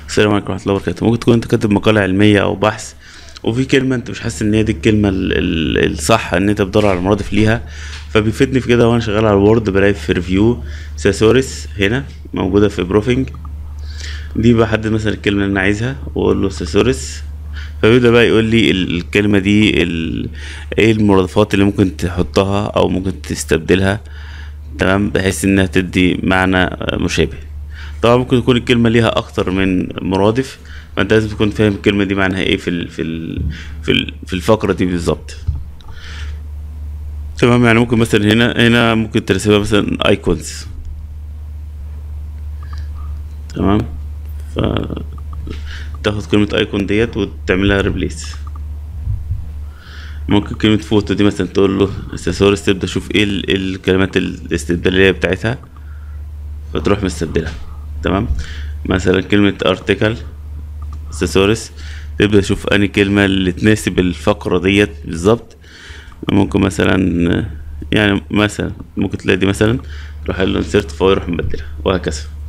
السلام عليكم ورحمه الله وبركاته ممكن تكون انت كاتب مقاله علميه او بحث وفي كلمه انت مش حاسس ان هي دي الكلمه ال- ال- الصح ان انت بتدور على مرادف ليها فبيفيدني في كده وانا شغال على الوورد بلاقي في ريفيو ساسوريس هنا موجوده في بروفنج دي بحدد مثلا الكلمه اللي انا عايزها واقول له ساسوريس فبيبدا بقى يقول لي ال- الكلمه دي ال- ايه المرادفات اللي ممكن تحطها او ممكن تستبدلها تمام بحيث انها تدي معنى مشابه طبعا ممكن يكون الكلمه ليها اكتر من مرادف فانت لازم تكون فاهم الكلمه دي معناها ايه في ال في ال في, ال في الفقره دي بالظبط تمام يعني ممكن مثلا هنا هنا ممكن ترسمها مثلا ايكونز تمام ف تاخد كلمة ايكون ديت وتعملها ريبليس ممكن كلمة فوتو دي مثلا تقول له سيسورس تبدأ تشوف ايه ال- إيه الكلمات الاستبدالية بتاعتها فتروح مستبدلها تمام مثلا كلمة ارتكل سيسورس تبدأ تشوف انهي كلمة اللي تناسب الفقرة ديت بالظبط ممكن مثلا يعني مثلا ممكن تلاقي دي مثلا تروح له انسيرت فهو يروح مبدلها وهكذا